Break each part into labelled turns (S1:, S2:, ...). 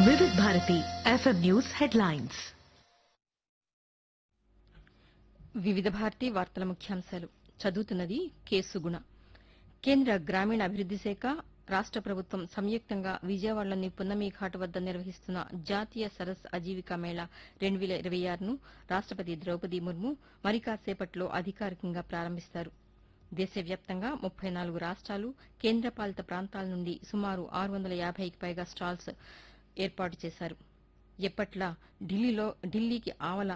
S1: వివిధ Bharati FM news headlines
S2: వివిధ భారతి వార్తల ముఖ్యాంశాలు చదువుతున్నది కేసు గుణ కేంద్ర గ్రామీణ అభివృద్ది శాఖ రాష్ట ప్రభుత్వం సంయుక్తంగా విజయవాడలోని పున్నమి ఘాట్ వద్ద నిర్వహిస్తున్న జాతీయ సరస్ అజీవికా మేళా రెండు వేల ఇరవై ఆరును రాష్టపతి ద్రౌపది ముర్ము మరి కాసేపట్లో అధికారికంగా ప్రారంభిస్తారు దేశవ్యాప్తంగా ముప్పై నాలుగు రాష్ట్రాలు కేంద్రపాలిత ప్రాంతాల నుండి సుమారు ఆరు వందల యాభైకి పైగా స్టాల్స్ ఏర్పాటు చేశారు ఎప్పట్లా ఢిల్లీలో ఢిల్లీకి ఆవల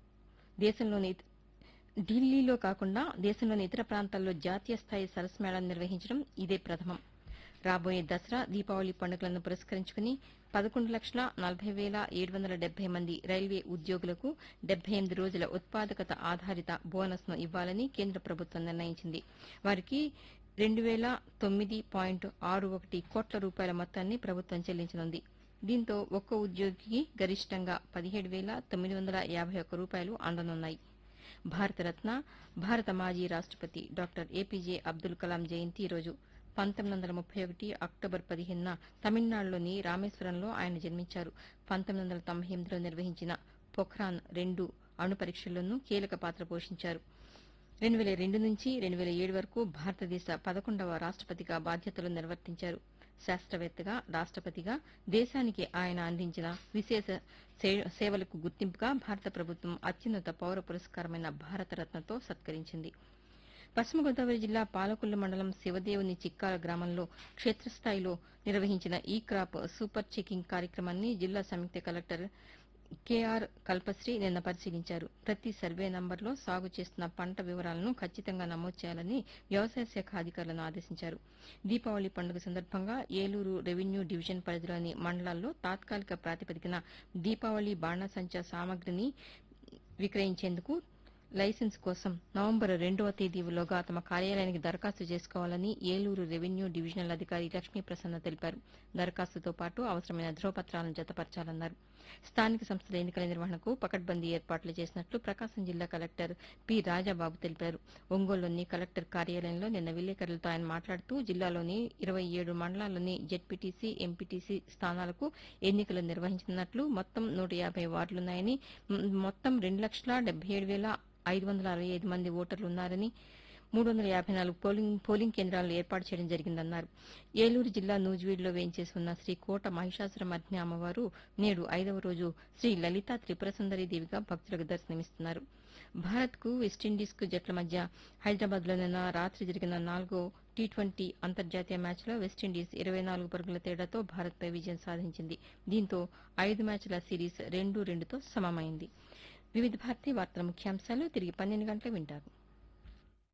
S2: దేశంలోని ఢిల్లీలో కాకుండా దేశంలోని ఇతర ప్రాంతాల్లో జాతీయ స్థాయి సరస్ మేళాను నిర్వహించడం ఇదే ప్రథమం రాబోయే దసరా దీపావళి పండుగలను పురస్కరించుకుని పదకొండు లక్షల నలభై వేల ఏడు వందల డెబ్బై మంది రైల్వే ఉద్యోగులకు డెబ్బై ఎనిమిది రోజుల ఉత్పాదకత ఆధారిత బోనస్ ను ఇవ్వాలని కేంద్ర ప్రభుత్వం నిర్ణయించింది వారికి రెండు వేల తొమ్మిది పాయింట్ ఆరు ఒకటి కోట్ల రూపాయల మొత్తాన్ని ప్రభుత్వం చెల్లించనుంది దీంతో ఒక్కో ఉద్యోగికి గరిష్టంగా పదిహేడు వేల తొమ్మిది వందల యాభై ఒక్క రూపాయలు అందనున్నాయి భారతరత్న భారత మాజీ రాష్టపతి డాక్టర్ ఏపీజే అబ్దుల్ కలాం జయంతి ఈరోజు పంతొమ్మిది వందల ముప్పై ఒకటి అక్టోబర్ పదిహేనున తమిళనాడులోని రామేశ్వరంలో ఆయన జన్మించారు పంతొమ్మిది వందల తొంభై ఎనిమిదిలో నిర్వహించిన పొఖ్రాన్ రెండు అణు పరీక్షల్లోనూ కీలక పాత్ర పోషించారు రెండు వేల రెండు నుంచి రెండు వేల ఏడు వరకు భారతదేశ పదకొండవ రాష్టపతిగా బాధ్యతలు నిర్వర్తించారు శాస్త్రవేత్తగా రాష్టపతిగా దేశానికి ఆయన అందించిన విశేష సే- సేవలకు గుర్తింపుగా భారత ప్రభుత్వం అత్యున్నత పౌర పురస్కారమైన భారతరత్నతో సత్కరించింది పశ్చిమ గోదావరి జిల్లా పాలకొల్లు మండలం శివదేవుని చిక్కాల గ్రామంలో క్షేత్రస్థాయిలో నిర్వహించిన ఈ క్రాప్ సూపర్ చెకింగ్ కార్యక్రమాన్ని జిల్లా సంయుక్త కలెక్టర్ కేఆర్ కల్పశ్రీ నిన్న పరిశీలించారు ప్రతి సర్వే నంబర్లో సాగు చేస్తున్న పంట వివరాలను ఖచ్చితంగా నమోదు చేయాలని వ్యవసాయ శాఖ అధికారులను ఆదేశించారు దీపావళి పండుగ సందర్భంగా ఏలూరు రెవెన్యూ డివిజన్ పరిధిలోని మండలాల్లో తాత్కాలిక ప్రాతిపదికన దీపావళి బాణాసంచా సామగ్రిని విక్రయించేందుకు లైసెన్స్ కోసం నవంబర్ రెండవ తేదీలోగా తమ కార్యాలయానికి దరఖాస్తు చేసుకోవాలని ఏలూరు రెవెన్యూ డివిజనల్ అధికారి లక్ష్మీ ప్రసన్న తెలిపారు దరఖాస్తుతో పాటు అవసరమైన ధ్రువపత్రాలను జతపరచాలన్నారు స్థానిక సంస్థల ఎన్నికల నిర్వహణకు పకడ్బందీ ఏర్పాట్లు చేసినట్లు ప్రకాశం జిల్లా కలెక్టర్ పి రాజాబాబు తెలిపారు ఒంగోలులోని కలెక్టర్ కార్యాలయంలో నిన్న విలేకరులతో ఆయన మాట్లాడుతూ జిల్లాలోని ఇరవై ఏడు మండలాల్లోని జెడ్పీటీసీ ఎంపీటీసీ స్థానాలకు ఎన్నికలు నిర్వహించనున్నట్లు మొత్తం నూట యాభై వార్డులున్నాయని మ్, మొత్తం రెండు లక్షల డెబ్బై ఏడు వేల ఐదు వందల అరవై ఐదు మంది ఓటర్లు ఉన్నారని మూడు వందల యాభై నాలుగు పోలింగ్ పోలింగ్ కేంద్రాలను ఏర్పాటు చేయడం జరిగిందన్నారు ఏలూరు జిల్లా నూజివీడులో వేయించేసి ఉన్న శ్రీ కోట మహిషాసుర మధ్య అమ్మవారు నేడు ఐదవ రోజు శ్రీ లలితా త్రిపుర సుందరి దేవిగా భక్తులకు దర్శనమిస్తున్నారు భారత్ కు వెస్టిండీస్ కు జట్ల మధ్య హైదరాబాద్ లో నిన్న రాత్రి జరిగిన నాలుగో టీ ట్వంటీ అంతర్జాతీయ మ్యాచ్లో వెస్టిండీస్ ఇరవై నాలుగు పరుగుల తేడాతో భారత్పై విజయం సాధించింది దీంతో ఐదు మ్యాచ్ల సిరీస్ రెండు రెండుతో సమమైంది వివిధ భారతీయ వార్తల ముఖ్యాంశాలు తిరిగి పన్నెండు గంటలకు వింటారు